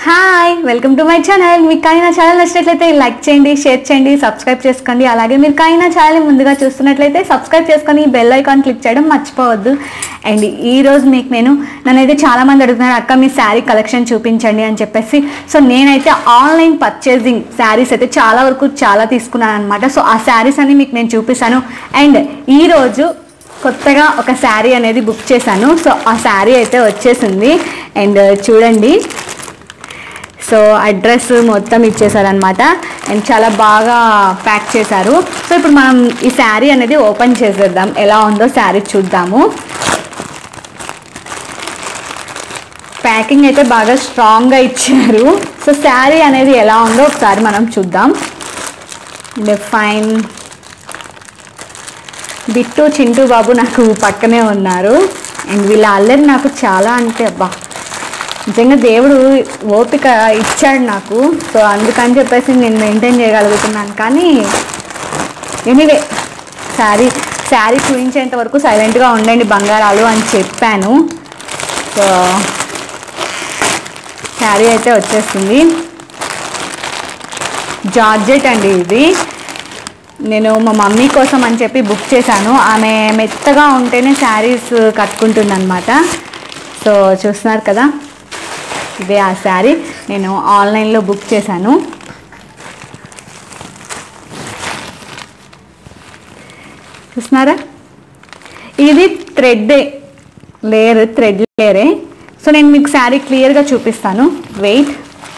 hi welcome to my channel మీకు కానీ నా ఛానల్ నచ్చినట్లయితే లైక్ చేయండి షేర్ చేయండి సబ్స్క్రైబ్ చేసుకోండి అలాగే మీరు కానీ నా ఛానల్ ముందుగా చూస్తున్నట్లయితే సబ్స్క్రైబ్ చేసుకొని బెల్ ఐకాన్ క్లిక్ చేయడం మర్చిపోవద్దు అండ్ ఈ రోజు మీకు నేను నన్నైతే చాలా మంది అడుగుతున్నారు అక్క మీ శారీ కలెక్షన్ చూపించండి అని చెప్పేసి సో నేనైతే ఆన్లైన్ పర్చేసింగ్ శారీస్ అయితే చాలా వరకు చాలా తీసుకున్నాను అనమాట సో ఆ శారీస్ అన్ని మీకు నేను చూపిస్తాను అండ్ ఈ రోజు కొత్తగా ఒక శారీ అనేది బుక్ చేశాను సో ఆ శారీ అయితే వచ్చేసింది అండ్ చూడండి సో అడ్రస్ మొత్తం ఇచ్చేసారనమాట అండ్ చాలా బాగా ప్యాక్ చేశారు సో ఇప్పుడు మనం ఈ శారీ అనేది ఓపెన్ చేసేద్దాం ఎలా ఉందో శారీ చూద్దాము ప్యాకింగ్ అయితే బాగా స్ట్రాంగ్గా ఇచ్చారు సో శారీ అనేది ఎలా ఉందో ఒకసారి మనం చూద్దాం ఫైన్ బిట్టు చింటూ బాబు నాకు పక్కనే ఉన్నారు అండ్ వీళ్ళ అల్లరి నాకు చాలా అంటే అబ్బా నిజంగా దేవుడు ఓపిక ఇచ్చాడు నాకు సో అందుకని చెప్పేసి నేను మెయింటైన్ చేయగలుగుతున్నాను కానీ ఎనీవే శారీ శారీ చూపించేంత వరకు సైలెంట్గా ఉండండి బంగారాలు అని చెప్పాను సో శారీ అయితే వచ్చేస్తుంది జార్జెట్ అండి ఇది నేను మా మమ్మీ కోసం అని చెప్పి బుక్ చేశాను ఆమె మెత్తగా ఉంటేనే శారీస్ కట్టుకుంటుందన్నమాట సో చూస్తున్నారు కదా ఇదే ఆ శారీ నేను ఆన్లైన్లో బుక్ చేశాను చూస్తున్నారా ఇది థ్రెడ్ లేయర్ థ్రెడ్ లేయరే సో నేను మీకు శారీ క్లియర్గా చూపిస్తాను వెయిట్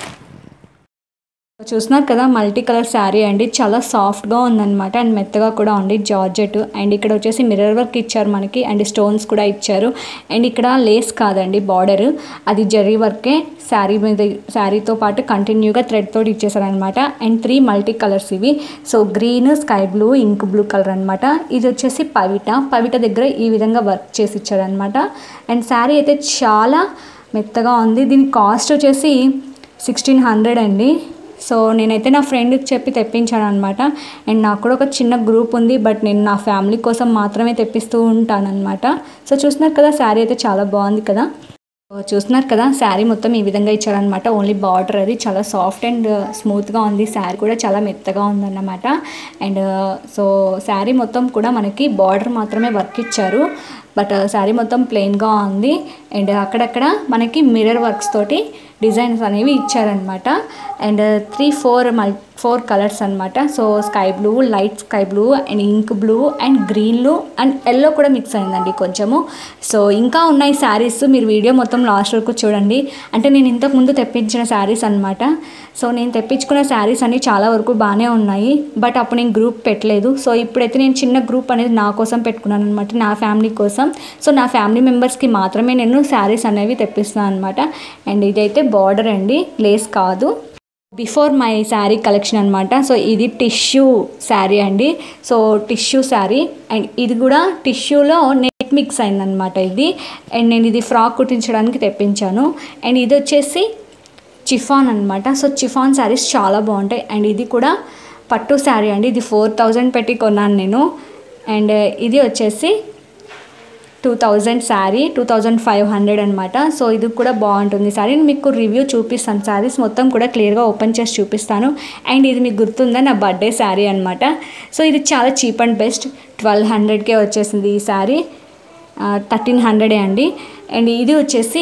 చూస్తున్నారు కదా మల్టీ కలర్ శారీ అండి చాలా సాఫ్ట్గా ఉందన్నమాట అండ్ మెత్తగా కూడా ఉంది జార్జెట్ అండ్ ఇక్కడ వచ్చేసి మిర్రర్ వర్క్ ఇచ్చారు మనకి అండ్ స్టోన్స్ కూడా ఇచ్చారు అండ్ ఇక్కడ లేస్ కాదండి బార్డర్ అది జరీ వర్కే శారీ మీద శారీతో పాటు కంటిన్యూగా థ్రెడ్ తోటి ఇచ్చేసారనమాట అండ్ త్రీ మల్టీ కలర్స్ ఇవి so green sky blue ink blue colour అనమాట ఇది వచ్చేసి పవిట పవిట దగ్గర ఈ విధంగా వర్క్ చేసి ఇచ్చారనమాట అండ్ శారీ అయితే చాలా మెత్తగా ఉంది దీని కాస్ట్ వచ్చేసి సిక్స్టీన్ హండ్రెడ్ అండి సో నేనైతే నా ఫ్రెండ్కి చెప్పి తెప్పించాను అనమాట అండ్ నాకు కూడా ఒక చిన్న గ్రూప్ ఉంది బట్ నేను నా ఫ్యామిలీ కోసం మాత్రమే తెప్పిస్తూ ఉంటాను అనమాట సో చూస్తున్నారు కదా శారీ అయితే చాలా బాగుంది కదా సో చూస్తున్నారు కదా శారీ మొత్తం ఈ విధంగా ఇచ్చారనమాట ఓన్లీ బార్డర్ అది చాలా సాఫ్ట్ అండ్ స్మూత్గా ఉంది శారీ కూడా చాలా మెత్తగా ఉందన్నమాట అండ్ సో శారీ మొత్తం కూడా మనకి బార్డర్ మాత్రమే వర్క్ ఇచ్చారు బట్ శారీ మొత్తం ప్లెయిన్గా ఉంది అండ్ అక్కడక్కడ మనకి మిర్రర్ వర్క్స్ తోటి డిజైన్స్ అనేవి ఇచ్చారనమాట అండ్ త్రీ ఫోర్ మల్ ఫోర్ కలర్స్ అనమాట so sky blue light sky blue and ink blue and గ్రీన్లు అండ్ ఎల్లో కూడా మిక్స్ అయిందండి కొంచెము సో ఇంకా ఉన్నాయి శారీస్ మీరు వీడియో మొత్తం లాస్ట్ వరకు చూడండి అంటే నేను ఇంతకు ముందు తెప్పించిన శారీస్ అనమాట సో నేను తెప్పించుకున్న శారీస్ అన్ని చాలా వరకు బాగానే ఉన్నాయి బట్ అప్పుడు నేను గ్రూప్ పెట్టలేదు సో ఇప్పుడైతే నేను చిన్న గ్రూప్ అనేది నా కోసం పెట్టుకున్నాను అనమాట నా ఫ్యామిలీ కోసం సో నా ఫ్యామిలీ మెంబర్స్కి మాత్రమే నేను శారీస్ అనేవి తెప్పిస్తున్నాను అనమాట అండ్ ఇదైతే బార్డర్ అండి లేస్ కాదు బిఫోర్ మై శారీ కలెక్షన్ అనమాట సో ఇది టిష్యూ శారీ అండి సో టిష్యూ శారీ అండ్ ఇది కూడా టిష్యూలో నెట్ మిక్స్ అయిందనమాట ఇది అండ్ నేను ఇది ఫ్రాక్ కుట్టించడానికి తెప్పించాను అండ్ ఇది వచ్చేసి చిఫాన్ అనమాట సో చిఫాన్ శారీస్ చాలా బాగుంటాయి అండ్ ఇది కూడా పట్టు శారీ అండి ఇది ఫోర్ థౌజండ్ పెట్టి కొన్నాను నేను అండ్ ఇది వచ్చేసి two thousand sari two thousand five hundred అనమాట సో ఇది కూడా బాగుంటుంది శారీ మీకు రివ్యూ చూపిస్తాను శారీస్ మొత్తం కూడా క్లియర్గా ఓపెన్ చేసి చూపిస్తాను అండ్ ఇది మీకు గుర్తుందా నా బర్త్డే శారీ అనమాట సో ఇది చాలా చీప్ అండ్ బెస్ట్ ట్వెల్వ్ హండ్రెడ్కే వచ్చేసింది ఈ శారీ థర్టీన్ హండ్రెడే అండి అండ్ ఇది వచ్చేసి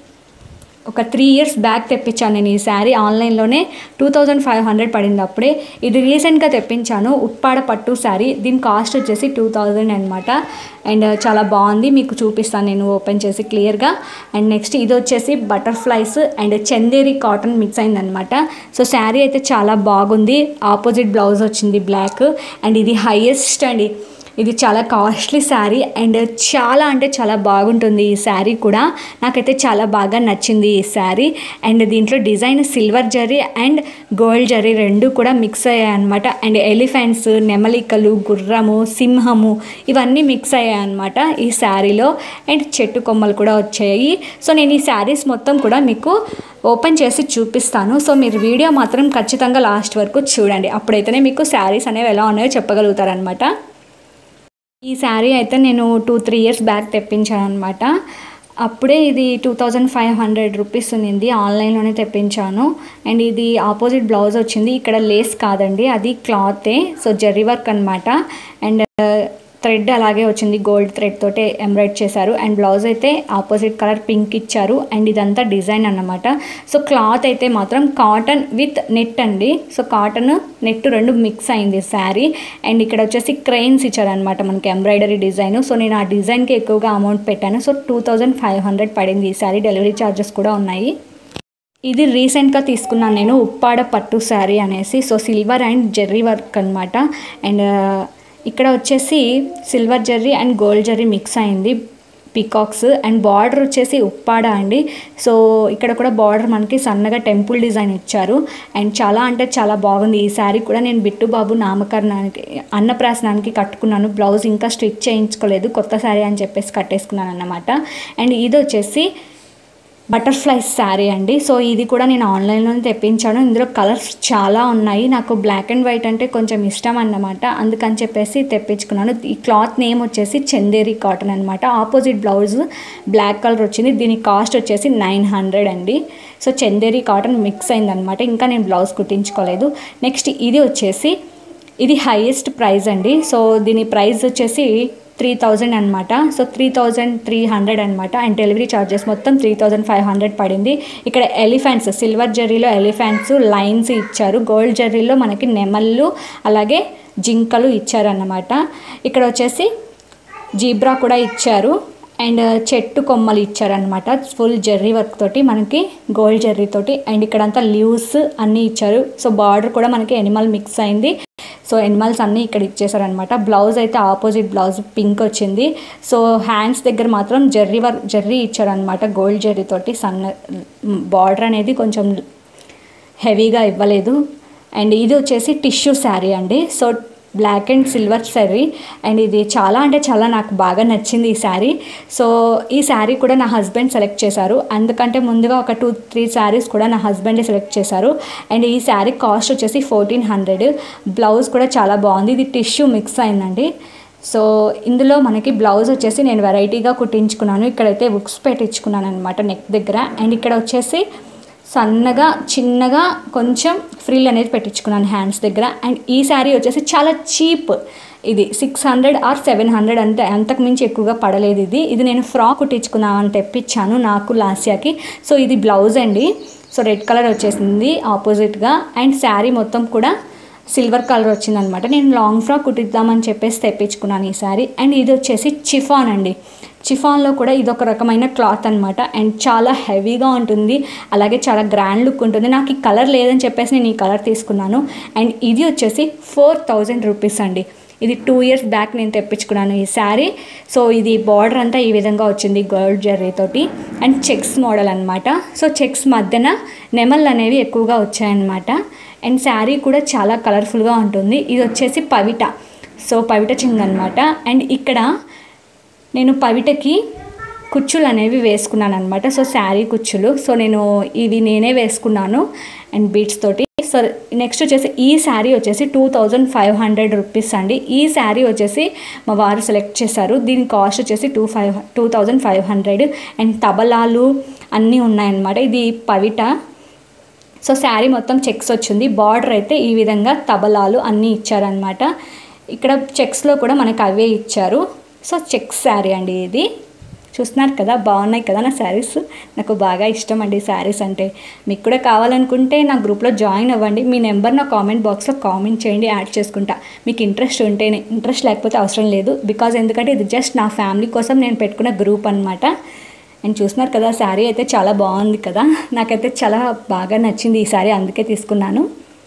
ఒక త్రీ ఇయర్స్ బ్యాక్ తెప్పించాను నేను ఈ శారీ ఆన్లైన్లోనే టూ థౌజండ్ ఫైవ్ హండ్రెడ్ పడింది అప్పుడే ఇది రీసెంట్గా తెప్పించాను ఉప్పాడ పట్టు శారీ దీని కాస్ట్ వచ్చేసి టూ థౌజండ్ అనమాట అండ్ చాలా బాగుంది మీకు చూపిస్తాను నేను ఓపెన్ చేసి క్లియర్గా అండ్ నెక్స్ట్ ఇది వచ్చేసి butterflies and Chanderi cotton mix అయిందనమాట సో శారీ అయితే చాలా బాగుంది ఆపోజిట్ బ్లౌజ్ వచ్చింది బ్లాక్ అండ్ ఇది హైయెస్ట్ అండి ఇది చాలా కాస్ట్లీ శారీ అండ్ చాలా అంటే చాలా బాగుంటుంది ఈ శారీ కూడా నాకైతే చాలా బాగా నచ్చింది ఈ శారీ అండ్ దీంట్లో design silver zari and gold zari రెండు కూడా మిక్స్ అయ్యాయి అనమాట అండ్ ఎలిఫెంట్స్ నెమలికలు గుర్రము సింహము ఇవన్నీ మిక్స్ అయ్యాయి అనమాట ఈ శారీలో అండ్ చెట్టు కొమ్మలు కూడా వచ్చాయి సో నేను ఈ శారీస్ మొత్తం కూడా మీకు ఓపెన్ చేసి చూపిస్తాను సో మీరు వీడియో మాత్రం ఖచ్చితంగా లాస్ట్ వరకు చూడండి అప్పుడైతేనే మీకు శారీస్ అనేవి ఎలా ఉన్నాయో చెప్పగలుగుతారనమాట ఈ శారీ అయితే నేను టూ త్రీ ఇయర్స్ బ్యాక్ తెప్పించాను అనమాట అప్పుడే ఇది two thousand five hundred rupees ఉన్నింది ఆన్లైన్లోనే తెప్పించాను అండ్ ఇది ఆపోజిట్ బ్లౌజ్ వచ్చింది ఇక్కడ లేస్ కాదండి అది క్లాతే సో జెర్రీ వర్క్ అనమాట అండ్ థ్రెడ్ అలాగే వచ్చింది గోల్డ్ థ్రెడ్ తోటే ఎంబ్రాయిడ్ చేశారు అండ్ బ్లౌజ్ అయితే ఆపోజిట్ కలర్ పింక్ ఇచ్చారు అండ్ ఇదంతా డిజైన్ అన్నమాట సో క్లాత్ అయితే మాత్రం కాటన్ విత్ నెట్ అండి సో కాటన్ నెట్ రెండు మిక్స్ అయింది శారీ అండ్ ఇక్కడ వచ్చేసి క్రెయిన్స్ ఇచ్చారనమాట మనకి ఎంబ్రాయిడరీ డిజైన్ సో నేను ఆ డిజైన్కి ఎక్కువగా అమౌంట్ పెట్టాను so two thousand five hundred పడింది ఈ శారీ డెలివరీ ఛార్జెస్ కూడా ఉన్నాయి ఇది రీసెంట్గా తీసుకున్నాను నేను ఉప్పాడ పట్టు శారీ అనేసి so silver and zari work అనమాట అండ్ ఇక్కడ వచ్చేసి silver zari and gold zari mix అయింది పికాక్స్ అండ్ బార్డర్ వచ్చేసి ఉప్పాడ అండి సో ఇక్కడ కూడా బార్డర్ మనకి సన్నగా టెంపుల్ డిజైన్ ఇచ్చారు అండ్ చాలా అంటే చాలా బాగుంది ఈ శారీ కూడా నేను బిట్టుబాబు నామకరణానికి అన్నప్రాసనానికి కట్టుకున్నాను బ్లౌజ్ ఇంకా స్టిచ్ చేయించుకోలేదు కొత్త శారీ అని చెప్పేసి కట్టేసుకున్నాను అన్నమాట అండ్ ఇది వచ్చేసి బటర్ఫ్లై శారీ అండి సో ఇది కూడా నేను ఆన్లైన్లోనే తెప్పించాను ఇందులో కలర్స్ చాలా ఉన్నాయి నాకు బ్లాక్ అండ్ వైట్ అంటే కొంచెం ఇష్టం అన్నమాట అందుకని చెప్పేసి తెప్పించుకున్నాను ఈ క్లాత్ నేమ్ వచ్చేసి చందేరి కాటన్ అనమాట ఆపోజిట్ బ్లౌజ్ బ్లాక్ కలర్ వచ్చింది దీని కాస్ట్ వచ్చేసి నైన్ హండ్రెడ్ అండి సో చందేరి కాటన్ మిక్స్ అయిందనమాట ఇంకా నేను బ్లౌజ్ కుట్టించుకోలేదు నెక్స్ట్ ఇది వచ్చేసి ఇది హైయెస్ట్ ప్రైస్ అండి సో దీని ప్రైస్ వచ్చేసి త్రీ థౌజండ్ అనమాట so three thousand three hundred అనమాట అండ్ డెలివరీ ఛార్జెస్ మొత్తం త్రీ థౌజండ్ ఫైవ్ హండ్రెడ్ పడింది ఇక్కడ ఎలిఫెంట్స్ సిల్వర్ జెర్రీలో ఎలిఫెంట్స్ లైన్స్ ఇచ్చారు గోల్డ్ జెర్రీలో మనకి నెమళ్ళు అలాగే జింకలు ఇచ్చారన్నమాట ఇక్కడ వచ్చేసి జీబ్రా కూడా ఇచ్చారు అండ్ చెట్టు కొమ్మలు ఇచ్చారనమాట ఫుల్ జెర్రీ వర్క్ తోటి మనకి గోల్డ్ జెర్రీ తోటి అండ్ ఇక్కడంతా లీవ్స్ అన్నీ ఇచ్చారు సో బార్డర్ కూడా మనకి ఎనిమల్ మిక్స్ అయింది సో ఎనిమల్స్ అన్నీ ఇక్కడ ఇచ్చేసారనమాట బ్లౌజ్ అయితే ఆపోజిట్ బ్లౌజ్ పింక్ వచ్చింది సో హ్యాండ్స్ దగ్గర మాత్రం జెర్రీ వర్క్ జెర్రీ ఇచ్చారనమాట గోల్డ్ జెర్రీ తోటి సన్న బార్డర్ అనేది కొంచెం హెవీగా ఇవ్వలేదు అండ్ ఇది వచ్చేసి టిష్యూ శారీ అండి so black and silver sari and ఇది చాలా అంటే చాలా నాకు బాగా నచ్చింది ఈ శారీ సో ఈ శారీ కూడా నా హస్బెండ్ సెలెక్ట్ చేశారు అందుకంటే ముందుగా ఒక టూ త్రీ శారీస్ కూడా నా హస్బెండే సెలెక్ట్ చేశారు అండ్ ఈ శారీ కాస్ట్ వచ్చేసి ఫోర్టీన్ హండ్రెడ్ బ్లౌజ్ కూడా చాలా బాగుంది ఇది టిష్యూ మిక్స్ అయిందండి సో ఇందులో మనకి బ్లౌజ్ వచ్చేసి నేను వెరైటీగా కుట్టించుకున్నాను ఇక్కడైతే బుక్స్ పెట్టించుకున్నాను అనమాట నెక్ దగ్గర అండ్ ఇక్కడ వచ్చేసి సన్నగా చిన్నగా కొంచెం ఫ్రిల్ అనేది పెట్టించుకున్నాను హ్యాండ్స్ దగ్గర అండ్ ఈ శారీ వచ్చేసి చాలా చీప్ ఇది six hundred or seven hundred అంతే అంతకు మించి ఎక్కువగా పడలేదు ఇది ఇది నేను ఫ్రాక్ కుట్టించుకుందామని తెప్పించాను నాకు లాస్యాకి సో ఇది బ్లౌజ్ అండి సో రెడ్ కలర్ వచ్చేసింది ఆపోజిట్గా అండ్ శారీ మొత్తం కూడా సిల్వర్ కలర్ వచ్చిందనమాట నేను లాంగ్ ఫ్రాక్ కుట్టిద్దామని చెప్పేసి తెప్పించుకున్నాను ఈ శారీ అండ్ ఇది వచ్చేసి చిఫాన్ అండి చిఫాన్లో కూడా ఇది ఒక రకమైన క్లాత్ అనమాట అండ్ చాలా హెవీగా ఉంటుంది అలాగే చాలా గ్రాండ్ లుక్ ఉంటుంది నాకు ఈ కలర్ లేదని చెప్పేసి నేను ఈ కలర్ తీసుకున్నాను అండ్ ఇది వచ్చేసి ఫోర్ థౌజండ్ రూపీస్ అండి ఇది టూ ఇయర్స్ బ్యాక్ నేను తెప్పించుకున్నాను ఈ శారీ సో ఇది బార్డర్ అంతా ఈ విధంగా వచ్చింది గోల్డ్ జెర్రీ తోటి అండ్ చెక్స్ మోడల్ అనమాట సో చెక్స్ మధ్యన నెమళ్ళు అనేవి ఎక్కువగా వచ్చాయన్నమాట అండ్ శారీ కూడా చాలా కలర్ఫుల్గా ఉంటుంది ఇది వచ్చేసి పవిట సో పవిట చింగ్ అనమాట అండ్ ఇక్కడ నేను పవిటకి కుచ్చులు అనేవి వేసుకున్నాను అనమాట సో శారీ కుచ్చులు సో నేను ఇవి నేనే వేసుకున్నాను అండ్ బీట్స్ తోటి సో నెక్స్ట్ వచ్చేసి ఈ శారీ వచ్చేసి two thousand five hundred rupees అండి ఈ శారీ వచ్చేసి మా వారు సెలెక్ట్ చేశారు దీని కాస్ట్ వచ్చేసి two five two thousand five hundred and తబలాలు అన్నీ ఉన్నాయన్నమాట ఇది పవిట సో శారీ మొత్తం చెక్స్ వచ్చింది బార్డర్ అయితే ఈ విధంగా తబలాలు అన్నీ ఇచ్చారనమాట ఇక్కడ చెక్స్లో కూడా మనకు అవే ఇచ్చారు సో చెక్స్ శారీ అండి ఇది చూస్తున్నారు కదా బాగున్నాయి కదా నా శారీస్ నాకు బాగా ఇష్టం అండి శారీస్ అంటే మీకు కూడా కావాలనుకుంటే నా గ్రూప్లో జాయిన్ అవ్వండి మీ నెంబర్ నా కామెంట్ బాక్స్లో కామెంట్ చేయండి యాడ్ చేసుకుంటా మీకు ఇంట్రెస్ట్ ఉంటేనే ఇంట్రెస్ట్ లేకపోతే అవసరం లేదు బికాజ్ ఎందుకంటే ఇది జస్ట్ నా ఫ్యామిలీ కోసం నేను పెట్టుకున్న గ్రూప్ అనమాట అండ్ చూస్తున్నారు కదా శారీ అయితే చాలా బాగుంది కదా నాకైతే చాలా బాగా నచ్చింది ఈ శారీ అందుకే తీసుకున్నాను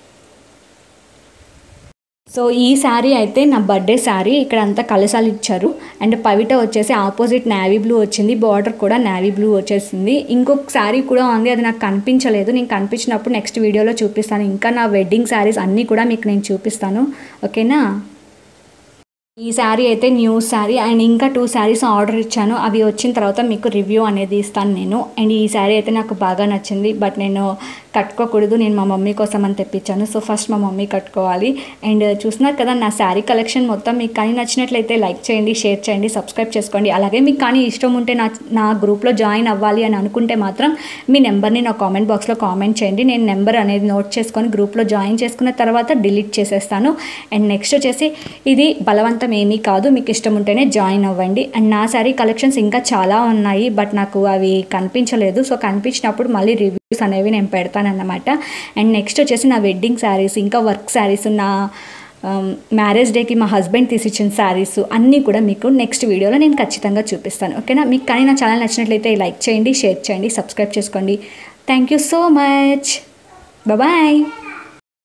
సో ఈ శారీ అయితే నా బర్త్డే శారీ ఇక్కడ అంతా కలసాలు ఇచ్చారు అండ్ పవిట వచ్చేసి ఆపోజిట్ నావీ బ్లూ వచ్చింది బార్డర్ కూడా నావీ బ్లూ వచ్చేసింది ఇంకొక శారీ కూడా ఉంది అది నాకు కనిపించలేదు నేను కనిపించినప్పుడు నెక్స్ట్ వీడియోలో చూపిస్తాను ఇంకా నా వెడ్డింగ్ శారీస్ అన్నీ కూడా మీకు నేను చూపిస్తాను ఓకేనా ఈ శారీ అయితే న్యూ శారీ అండ్ ఇంకా టూ శారీస్ ఆర్డర్ ఇచ్చాను అవి వచ్చిన తర్వాత మీకు రివ్యూ అనేది ఇస్తాను నేను అండ్ ఈ శారీ అయితే నాకు బాగా నచ్చింది బట్ నేను కట్టుకోకూడదు నేను మా మమ్మీ కోసం అని తెప్పించాను సో ఫస్ట్ మా మమ్మీ కట్టుకోవాలి అండ్ చూస్తున్నారు కదా నా శారీ కలెక్షన్ మొత్తం మీకు కానీ నచ్చినట్లయితే లైక్ చేయండి షేర్ చేయండి సబ్స్క్రైబ్ చేసుకోండి అలాగే మీకు కానీ ఇష్టం ఉంటే నా నా గ్రూప్లో జాయిన్ అవ్వాలి అని అనుకుంటే మాత్రం మీ నెంబర్ని నా కామెంట్ బాక్స్లో కామెంట్ చేయండి నేను నెంబర్ అనేది నోట్ చేసుకొని గ్రూప్లో జాయిన్ చేసుకున్న తర్వాత డిలీట్ చేసేస్తాను అండ్ నెక్స్ట్ వచ్చేసి ఇది బలవంతం ఏమీ కాదు మీకు ఇష్టం ఉంటేనే జాయిన్ అవ్వండి అండ్ నా శారీ కలెక్షన్స్ ఇంకా చాలా ఉన్నాయి బట్ నాకు అవి కనిపించలేదు సో కనిపించినప్పుడు మళ్ళీ రివ్యూస్ అనేవి నేను పెడతానన్నమాట అండ్ నెక్స్ట్ వచ్చేసి నా వెడ్డింగ్ శారీస్ ఇంకా వర్క్ శారీస్ నా మ్యారేజ్ డేకి మా హస్బెండ్ తీసిచ్చిన శారీస్ అన్నీ కూడా మీకు నెక్స్ట్ వీడియోలో నేను ఖచ్చితంగా చూపిస్తాను ఓకేనా మీకు కానీ నా ఛానల్ నచ్చినట్లయితే లైక్ చేయండి షేర్ చేయండి సబ్స్క్రైబ్ చేసుకోండి thank you so much bye